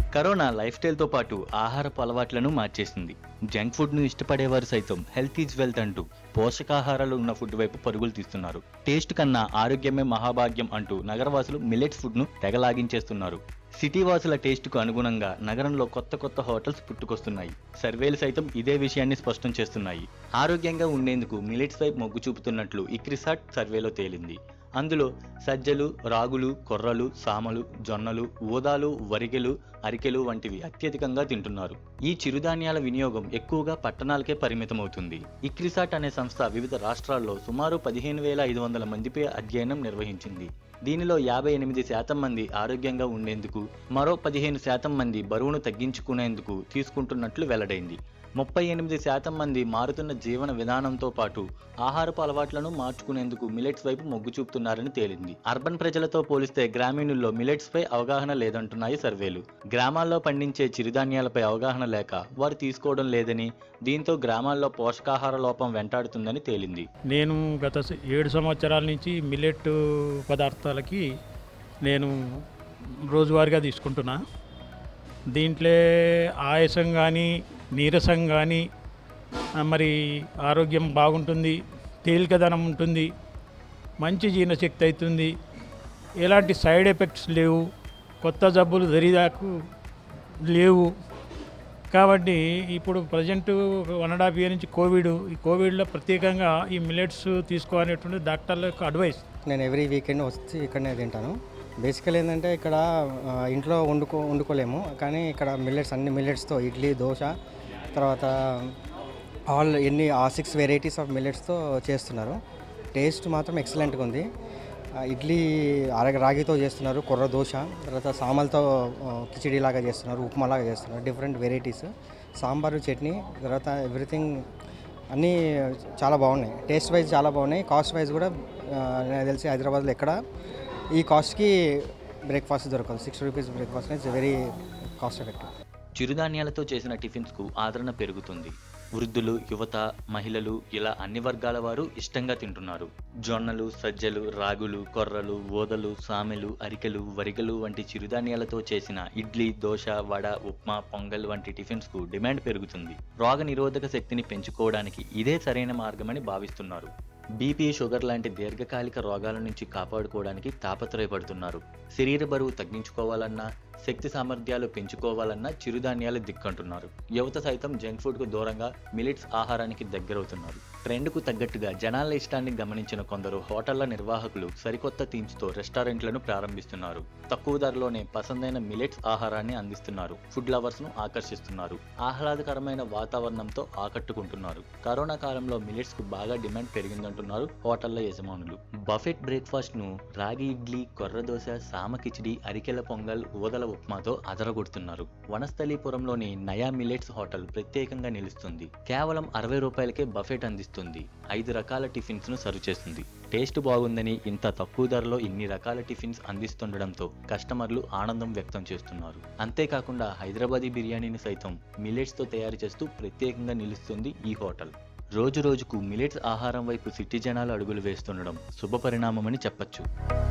corona life స్టైల్తో పాటు ఆహారపు అలవాట్లను మార్చేసింది జంక్ ఫుడ్ను ఇష్టపడేవారు సైతం హెల్త్ ఈజ్ వెల్త్ అంటూ పోషకాహారాలు ఉన్న ఫుడ్ వైపు పరుగులు తీస్తున్నారు టేస్ట్ కన్నా ఆరోగ్యమే మహాభాగ్యం అంటూ నగరవాసులు మిల్లెట్స్ ఫుడ్ను తెగలాగించేస్తున్నారు సిటీ వాసుల టేస్ట్కు అనుగుణంగా నగరంలో కొత్త కొత్త హోటల్స్ పుట్టుకొస్తున్నాయి సర్వేలు సైతం ఇదే విషయాన్ని స్పష్టం చేస్తున్నాయి ఆరోగ్యంగా ఉండేందుకు మిల్లెట్స్ వైపు మొగ్గు చూపుతున్నట్లు ఇక్రిసాట్ సర్వేలో తేలింది అందులో సజ్జలు రాగులు కొర్రలు సామలు జొన్నలు ఊదాలు వరిగెలు అరికెలు వంటివి అత్యధికంగా తింటున్నారు ఈ చిరుధాన్యాల వినియోగం ఎక్కువగా పట్టణాలకే పరిమితమవుతుంది ఇక్రిసాట్ అనే సంస్థ వివిధ రాష్ట్రాల్లో సుమారు పదిహేను వేల ఐదు వందల మందిపై అధ్యయనం నిర్వహించింది దీనిలో యాభై ఎనిమిది శాతం మంది ఆరోగ్యంగా ఉండేందుకు మరో పదిహేను శాతం మంది బరువును తగ్గించుకునేందుకు తీసుకుంటున్నట్లు వెల్లడైంది ముప్పై ఎనిమిది శాతం మంది మారుతున్న జీవన విధానంతో పాటు ఆహారపు అలవాట్లను మార్చుకునేందుకు మిలెట్స్ వైపు మొగ్గు చూపుతున్నారని తేలింది అర్బన్ ప్రజలతో పోలిస్తే గ్రామీణుల్లో మిలెట్స్ పై అవగాహన లేదంటున్నాయి సర్వేలు గ్రామాల్లో పండించే చిరుధాన్యాలపై అవగాహన లేక వారు తీసుకోవడం లేదని దీంతో గ్రామాల్లో పోషకాహార లోపం వెంటాడుతుందని తేలింది నేను గత స- ఏడు సంవత్సరాల నుంచి మిల్లెట్ పదార్థాలకి నేను రోజువారీగా తీసుకుంటున్నా దీంట్లో ఆయాసం కానీ నీరసం కానీ ఆ, మరి ఆరోగ్యం బాగుంటుంది తేలికదనం ఉంటుంది మంచి జీర్ణశక్తి అవుతుంది ఎలాంటి సైడ్ ఎఫెక్ట్స్ లేవు కొత్త జబ్బులు దరిదాకు లేవు కాబట్టి ఇప్పుడు present one and half year నుంచి కోవిడ్ ఈ కోవిడ్లో ప్రత్యేకంగా ఈ మిల్లెట్స్ తీసుకోవాలనేటువంటి డాక్టర్ల యొక్క అడ్వైస్ నేను ఎవ్రీ వీకెండ్ వచ్చి ఇక్కడనే తింటాను బేసికల్ ఏంటంటే ఇక్కడ ఆ, ఇంట్లో వండుకో వండుకోలేము కానీ ఇక్కడ మిల్లెట్స్ అన్ని మిల్లెట్స్తో ఇడ్లీ దోశ తర్వాత ఆల్ ఎన్ని ఆ సిక్స్ వెరైటీస్ ఆఫ్ మిల్లెట్స్తో చేస్తున్నారు టేస్ట్ మాత్రం ఎక్సలెంట్గా ఉంది ఆ, ఇడ్లీ అరగ రాగితో చేస్తున్నారు కొర్ర దోశ తర్వాత సామలతో ఆ, కిచిడి లాగా చేస్తున్నారు ఉప్మా లాగా చేస్తున్నారు డిఫరెంట్ వెరైటీస్ సాంబారు చట్నీ తర్వాత ఎవ్రీథింగ్ అన్నీ చాలా బాగున్నాయి టేస్ట్ వైజ్ చాలా బాగున్నాయి కాస్ట్ వైజ్ కూడా ఆ, నాకు తెలిసి హైదరాబాద్లో ఎక్కడ ఈ కాస్ట్కి బ్రేక్ఫాస్ట్ దొరకదు six rupees breakfast it's very cost effective చిరుధాన్యాలతో చేసిన టిఫిన్స్కు ఆదరణ పెరుగుతుంది వృద్ధులు యువత మహిళలు ఇలా అన్ని వర్గాల వారు ఇష్టంగా తింటున్నారు జొన్నలు సజ్జలు రాగులు కొర్రలు ఓదలు సామెలు అరికెలు వరిగలు వంటి చిరుధాన్యాలతో చేసిన ఇడ్లీ దోశ వడ ఉప్మా పొంగల్ వంటి టిఫిన్స్కు డిమాండ్ పెరుగుతుంది రోగ నిరోధక శక్తిని పెంచుకోవడానికి ఇదే సరైన మార్గమని భావిస్తున్నారు బీపీ షుగర్ లాంటి దీర్ఘకాలిక రోగాల నుంచి కాపాడుకోవడానికి తాపత్రయపడుతున్నారు శరీర బరువు తగ్గించుకోవాలన్నా శక్తి సామర్థ్యాలు పెంచుకోవాలన్నా చిరుధాన్యాలు దిక్కంటున్నారు యువత సైతం జంక్ ఫుడ్కు దూరంగా మిలిట్స్ ఆహారానికి దగ్గరవుతున్నారు ట్రెండ్కు తగ్గట్టుగా జనాల ఇష్టాన్ని గమనించిన కొందరు హోటళ్ల నిర్వాహకులు సరికొత్త థీమ్స్తో రెస్టారెంట్లను ప్రారంభిస్తున్నారు తక్కువ ధరలోనే పసందైన మిలెట్స్ ఆహారాన్ని అందిస్తున్నారు ఫుడ్ లవర్స్ను ఆకర్షిస్తున్నారు ఆహ్లాదకరమైన వాతావరణంతో ఆకట్టుకుంటున్నారు కరోనా కాలంలో మిలెట్స్ కు బాగా డిమాండ్ పెరిగిందంటున్నారు హోటళ్ల యజమానులు బఫెట్ బ్రేక్ఫాస్ట్ ను రాగి ఇడ్లీ కొర్ర దోశ సామ కిచిడి అరికెల పొంగల్ ఊదల ఉప్మాతో అదరగొడుతున్నారు వనస్థలీపురంలోని నయా మిలెట్స్ హోటల్ ప్రత్యేకంగా నిలుస్తుంది కేవలం అరవై రూపాయలకే బఫెట్ అందిస్తుంది ఐదు రకాల టిఫిన్స్ ను సర్వ్ చేస్తుంది టేస్ట్ బాగుందని ఇంత తక్కువ ధరలో ఇన్ని రకాల టిఫిన్స్ అందిస్తుండడంతో కస్టమర్లు ఆనందం వ్యక్తం చేస్తున్నారు అంతేకాకుండా హైదరాబాదీ బిర్యానీని సైతం మిల్లెట్స్ తో తయారు చేస్తూ ప్రత్యేకంగా నిలుస్తుంది ఈ హోటల్ రోజు రోజుకు మిలెట్స్ ఆహారం వైపు సిటీ జనాలు అడుగులు వేస్తుండడం శుభ పరిణామమని చెప్పొచ్చు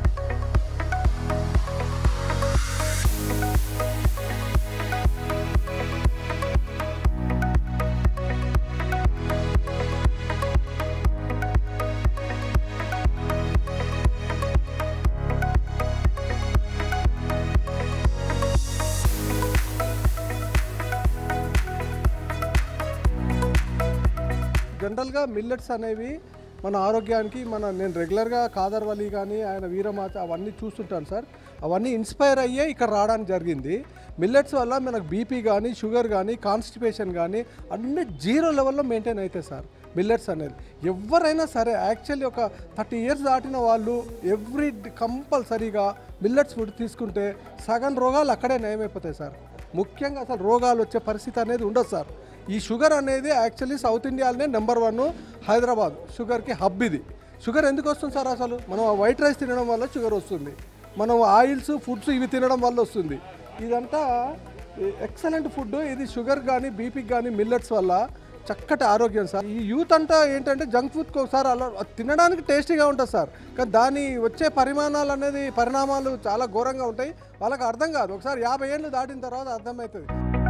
జనరల్గా మిల్లెట్స్ అనేవి మన ఆరోగ్యానికి మన నేను రెగ్యులర్గా కాదర్ వలి కానీ ఆయన వీరమాత అవన్నీ చూస్తుంటాను సార్ అవన్నీ ఇన్స్పైర్ అయ్యే ఇక్కడ రావడానికి జరిగింది మిల్లెట్స్ వల్ల మనకు బీపీ కానీ షుగర్ కానీ కాన్స్టిపేషన్ కానీ అన్ని జీరో లెవెల్లో మెయింటైన్ అవుతాయి సార్ మిల్లెట్స్ అనేది ఎవరైనా సరే యాక్చువల్లీ ఒక థర్టీ ఇయర్స్ దాటిన వాళ్ళు ఎవ్రీ కంపల్సరీగా మిల్లెట్స్ ఫుడ్ తీసుకుంటే సగం రోగాలు అక్కడే నయమైపోతాయి సార్ ముఖ్యంగా అసలు రోగాలు వచ్చే పరిస్థితి అనేది ఉండదు సార్ ఈ షుగర్ అనేది యాక్చువల్లీ సౌత్ ఇండియాలోనే నెంబర్ వన్ హైదరాబాద్ షుగర్కి హబ్ ఇది షుగర్ ఎందుకు వస్తుంది సార్ అసలు మనం ఆ వైట్ రైస్ తినడం వల్ల షుగర్ వస్తుంది మనం ఆయిల్స్ ఫుడ్స్ ఇవి తినడం వల్ల వస్తుంది ఇదంతా ఎక్సలెంట్ ఫుడ్ ఇది షుగర్ కానీ బీపీకి కానీ మిల్లెట్స్ వల్ల చక్కటి ఆరోగ్యం సార్ ఈ యూత్ అంతా ఏంటంటే జంక్ ఫుడ్కి ఒకసారి అలా తినడానికి టేస్టీగా ఉంటుంది సార్ కానీ దాని వచ్చే పరిమాణాలు అనేది పరిణామాలు చాలా ఘోరంగా ఉంటాయి వాళ్ళకి అర్థం కాదు ఒకసారి యాభై ఏళ్ళు దాటిన తర్వాత అర్థమవుతుంది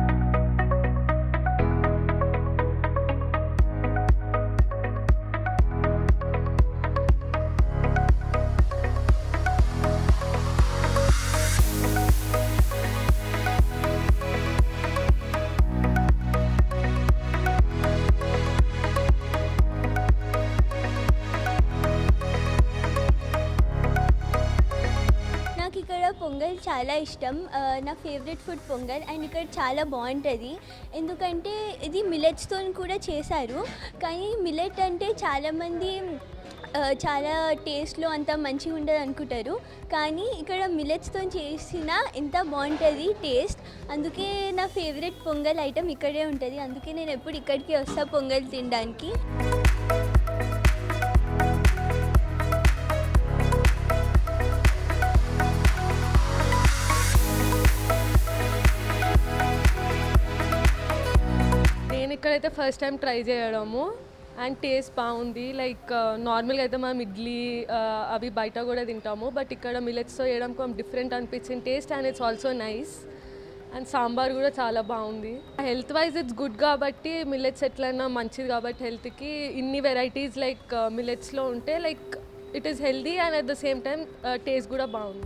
నాకు ఇక్కడ పొంగల్ చాలా ఇష్టం ఆ, నా ఫేవరెట్ ఫుడ్ పొంగల్ అండ్ ఇక్కడ చాలా బాగుంటుంది ఎందుకంటే ఇది మిలెట్స్తో కూడా చేశారు కానీ మిలెట్ అంటే చాలామంది ఆ, చాలా టేస్ట్లో అంత మంచిగా ఉండదు అనుకుంటారు కానీ ఇక్కడ మిలెట్స్తో చేసిన ఎంత బాగుంటుంది టేస్ట్ అందుకే నా ఫేవరెట్ పొంగల్ ఐటమ్ ఇక్కడే ఉంటుంది అందుకే నేను ఎప్పుడు ఇక్కడికి వస్తా పొంగల్ తినడానికి నేను ఇక్కడైతే ఫస్ట్ టైం ట్రై చేయడము అండ్ టేస్ట్ బాగుంది లైక్ నార్మల్గా అయితే మనం ఇడ్లీ ఆ, అవి బయట కూడా తింటాము బట్ ఇక్కడ మిలెట్స్తో చేయడం కొంచెం డిఫరెంట్ అనిపించింది taste and it's also nice and sambar కూడా చాలా బాగుంది హెల్త్ వైజ్ ఇట్స్ గుడ్ కాబట్టి మిలెట్స్ ఎట్లయినా మంచిది కాబట్టి హెల్త్కి ఇన్ని వెరైటీస్ లైక్ మిలెట్స్లో ఉంటే like it is healthy and at the same time taste కూడా బాగుంది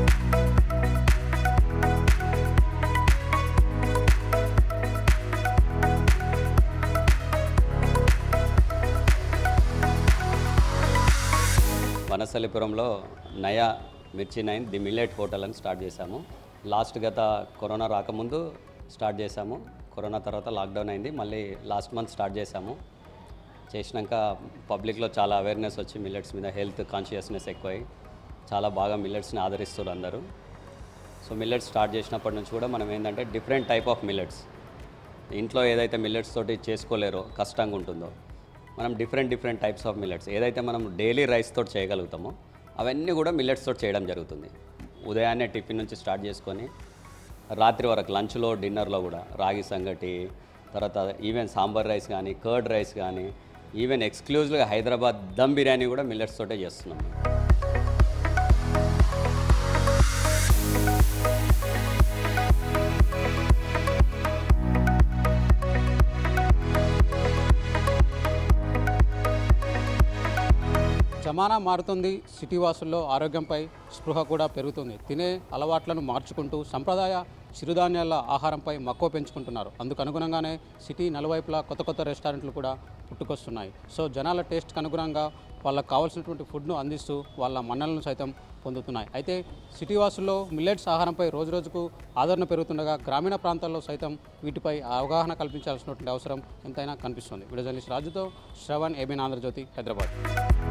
వనస్థలిపురంలో Naya Mirchi nine the millet hotel అని స్టార్ట్ చేశాము లాస్ట్ గత కరోనా రాకముందు స్టార్ట్ చేశాము కరోనా తర్వాత లాక్డౌన్ అయింది మళ్ళీ లాస్ట్ మంత్ స్టార్ట్ చేశాము చేసినాక పబ్లిక్లో చాలా అవేర్నెస్ వచ్చి మిల్లెట్స్ మీద హెల్త్ కాన్షియస్నెస్ ఎక్కువై చాలా బాగా మిల్లెట్స్ని ఆదరిస్తారు అందరూ సో మిల్లెట్స్ స్టార్ట్ చేసినప్పటి నుంచి కూడా మనం ఏంటంటే డిఫరెంట్ టైప్ ఆఫ్ మిల్లెట్స్ ఇంట్లో ఏదైతే మిల్లెట్స్ తోటి చేసుకోలేరో కష్టంగా ఉంటుందో మనం different different types of millets ఏదైతే మనం డైలీ రైస్ తోటి చేయగలుగుతామో అవన్నీ కూడా మిల్లెట్స్ తోటి చేయడం జరుగుతుంది ఉదయాన్నే టిఫిన్ నుంచి స్టార్ట్ చేసుకొని రాత్రి వరకు లంచ్లో డిన్నర్లో కూడా రాగి సంగటి తర్వాత ఈవెన్ సాంబార్ రైస్ కానీ కర్డ్ రైస్ కానీ ఈవెన్ ఎక్స్క్లూజివ్గా హైదరాబాద్ దమ్ బిర్యానీ కూడా మిల్లెట్స్ తోటే చేస్తున్నాం జమానా మారుతుంది సిటీ వాసుల్లో ఆరోగ్యంపై స్పృహ కూడా పెరుగుతుంది తినే అలవాట్లను మార్చుకుంటూ సంప్రదాయ చిరుధాన్యాల ఆహారంపై మక్కువ పెంచుకుంటున్నారు అందుకు అనుగుణంగానే సిటీ నలువైపులా కొత్త కొత్త రెస్టారెంట్లు కూడా పుట్టుకొస్తున్నాయి సో జనాల టేస్ట్కి అనుగుణంగా వాళ్ళకి కావాల్సినటువంటి ఫుడ్ను అందిస్తూ వాళ్ళ మన్నలను సైతం పొందుతున్నాయి అయితే సిటీ వాసుల్లో మిల్లెట్స్ ఆహారంపై రోజురోజుకు ఆదరణ పెరుగుతుండగా గ్రామీణ ప్రాంతాల్లో సైతం వీటిపై అవగాహన కల్పించాల్సినటువంటి అవసరం ఎంతైనా కనిపిస్తుంది వీడియో జర్నలిస్ట్ రాజుతో శ్రవణ్ ఏబిన్ ఆంధ్రజ్యోతి హైదరాబాద్